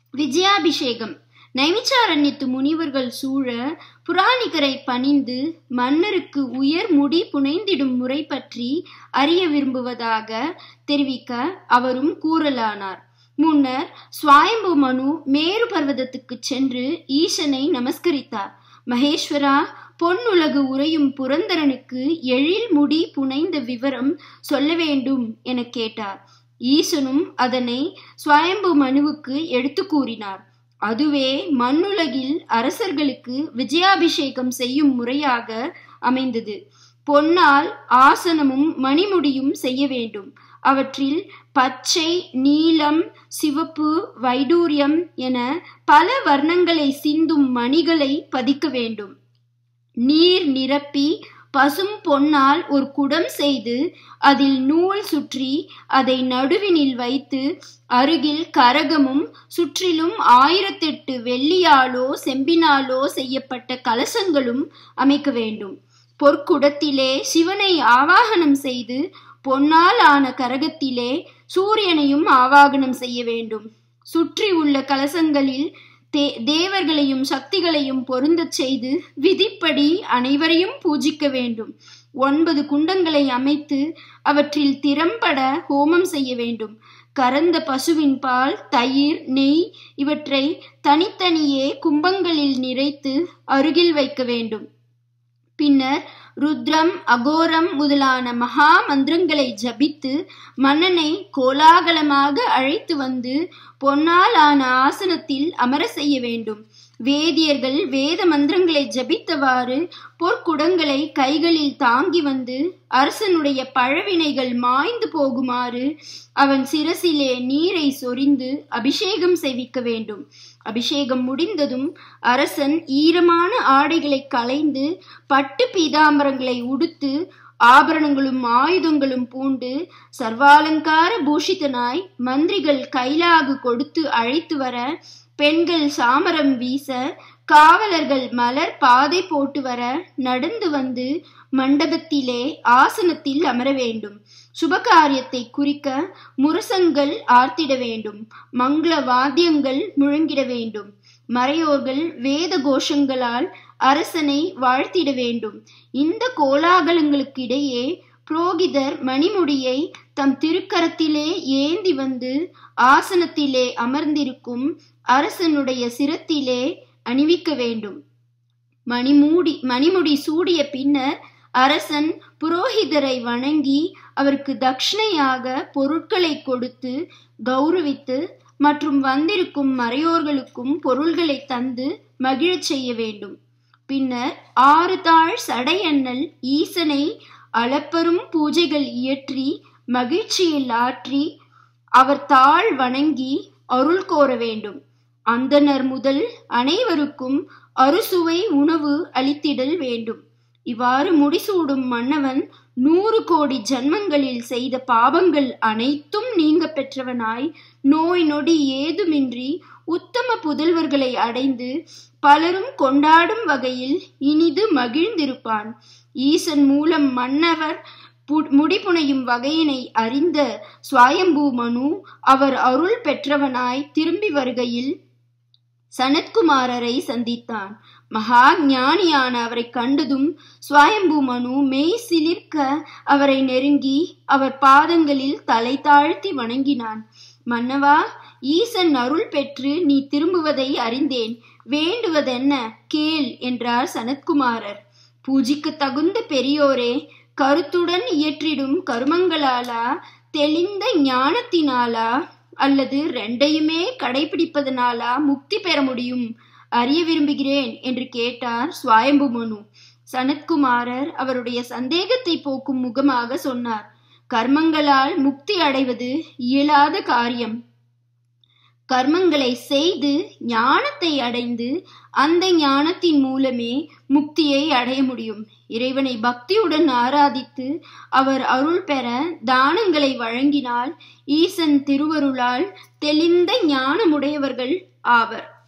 விஜயாபிஷேகம் நைமிச்சாரண்யத்து முனிவர்கள் சூழ புராணிகரை பணிந்து மன்னருக்கு உயர் முடி புனைந்திடும் முறை பற்றி அறிய விரும்புவதாக தெரிவிக்க அவரும் கூறலானார் முன்னர் சுவாயம்பு மனு மேரு பர்வதத்துக்கு சென்று ஈசனை நமஸ்கரித்தார் மகேஸ்வரா பொன்னுலகு உறையும் புரந்தரனுக்கு எழில் முடி புனைந்த விவரம் சொல்ல வேண்டும் என கேட்டார் ஈசனும் அதனை சுவயம்பு மனுவுக்கு எடுத்து கூறினார் அதுவே மண்ணுலகில் அரசர்களுக்கு விஜயாபிஷேகம் செய்யும் முறையாக அமைந்தது பொன்னால் ஆசனமும் மணிமுடியும் செய்ய வேண்டும் அவற்றில் பச்சை நீலம் சிவப்பு வைடூரியம் என பல வர்ணங்களை சிந்தும் மணிகளை பதிக்க வேண்டும் நீர் நிரப்பி பசும் பொன்னால் ஒரு குடம் செய்து அதில் நூல் சுற்றி அதை நடுவினில் வைத்து அருகில் கரகமும் சுற்றிலும் ஆயிரத்தெட்டு வெள்ளியாலோ செம்பினாலோ செய்யப்பட்ட கலசங்களும் அமைக்க வேண்டும் பொற்குடத்திலே சிவனை ஆவாகனம் செய்து பொன்னால் ஆன கரகத்திலே சூரியனையும் ஆவாகனம் செய்ய வேண்டும் சுற்றி உள்ள கலசங்களில் தே தேவர்களையும் சக்திகளையும் பொருந்தச் செய்து விதிப்படி அனைவரையும் பூஜிக்க வேண்டும் ஒன்பது குண்டங்களை அமைத்து அவற்றில் திறம்பட ஹோமம் செய்ய வேண்டும் கறந்த பசுவின் பால் தயிர் நெய் இவற்றை தனித்தனியே கும்பங்களில் நிறைத்து அருகில் வைக்க வேண்டும் பின்னர் ருத்ரம் அகோரம் முதலான மகா மந்திரங்களை ஜபித்து மன்னனை கோலாகலமாக அழைத்து வந்து பொன்னால் ஆன ஆசனத்தில் அமர செய்ய வேண்டும் வேதியர்கள் வேத மந்திரங்களை ஜபித்தவாறு பொற்குடங்களை கைகளில் தாங்கி வந்து அரசனுடைய பழவினைகள் மாய்ந்து போகுமாறு அவன் சிரசிலே நீரை சொரிந்து அபிஷேகம் செய்விக்க வேண்டும் அபிஷேகம் முடிந்ததும் அரசன் ஈரமான ஆடைகளை களைந்து பட்டு பீதாம்பரங்களை உடுத்து ஆபரணங்களும் ஆயுதங்களும் பூண்டு சர்வாலங்கார பூஷிதனாய் மந்திரிகள் கைலாகு கொடுத்து அழைத்து வர பெண்கள் சாமரம் வீச காவலர்கள் மலர் பாதை போட்டு வர நடந்து வந்து மண்டபத்திலே ஆசனத்தில் அமர வேண்டும் சுபகாரியத்தை குறிக்க முரசங்கள் ஆர்த்திட வேண்டும் மங்கள வாத்தியங்கள் முழங்கிட வேண்டும் மறையோர்கள் வேத கோஷங்களால் அரசனை வாழ்த்திட வேண்டும் இந்த கோலாகலங்களுக்கிடையே புரோகிதர் மணிமுடியை தம் திருக்கரத்திலே ஏந்தி வந்து ஆசனத்திலே அமர்ந்திருக்கும் அரசனுடைய சிரத்திலே அணிவிக்க வேண்டும் மணிமூடி மணிமுடி சூடிய பின்னர் அரசன் புரோகிதரை வணங்கி அவருக்கு தட்சிணையாக பொருட்களை கொடுத்து கௌரவித்து மற்றும் வந்திருக்கும் மறையோர்களுக்கும் பொருள்களை தந்து மகிழச் செய்ய வேண்டும் பின்னர் ஆறு தாழ் சடையண்ணல் ஈசனை அளப்பரும் பூஜைகள் இயற்றி மகிழ்ச்சியில் ஆற்றி அவர் தாழ் வணங்கி அருள் கோர வேண்டும் அந்தனர் முதல் அனைவருக்கும் அறுசுவை உணவு அளித்திடல் வேண்டும் இவ்வாறு முடிசூடும் மன்னவன் நூறு கோடி ஜன்மங்களில் செய்த பாவங்கள் அனைத்தும் நீங்க பெற்றவனாய் நோய் நொடி ஏதுமின்றி உத்தம புதல்வர்களை அடைந்து பலரும் கொண்டாடும் வகையில் இனிது மகிழ்ந்திருப்பான் ஈசன் மூலம் மன்னவர் முடிப்புனையும் வகையினை அறிந்த சுவாயம்பூ மனு அவர் அருள் பெற்றவனாய் திரும்பி வருகையில் சனத்குமாரரை சந்தித்தான் மகா ஞானியான அவரை கண்டதும் சுவாயம்பூ மனு மெய் சிலிர்க்க அவரை நெருங்கி அவர் பாதங்களில் தலை தாழ்த்தி வணங்கினான் மன்னவா ஈசன் அருள் பெற்று நீ திரும்புவதை அறிந்தேன் வேண்டுவதென்ன கேள் என்றார் சனத்குமாரர் பூஜிக்க தகுந்த பெரியோரே கருத்துடன் இயற்றிடும் கருமங்களாலா தெளிந்த ஞானத்தினாலா அல்லது ரெண்டையுமே கடைபிடிப்பதனாலா முக்தி பெற முடியும் அறிய விரும்புகிறேன் என்று கேட்டார் சுவாயம்பு மனு சனத்குமாரர் அவருடைய சந்தேகத்தை போக்கும் முகமாக சொன்னார் கர்மங்களால் முக்தி அடைவது இயலாத காரியம் கர்மங்களை செய்து ஞானத்தை அடைந்து அந்த ஞானத்தின் மூலமே முக்தியை அடைய முடியும் இறைவனை பக்தியுடன் ஆராதித்து அவர் அருள் பெற தானங்களை வழங்கினால் ஈசன் திருவருளால் தெளிந்த ஞானமுடையவர்கள் ஆவர்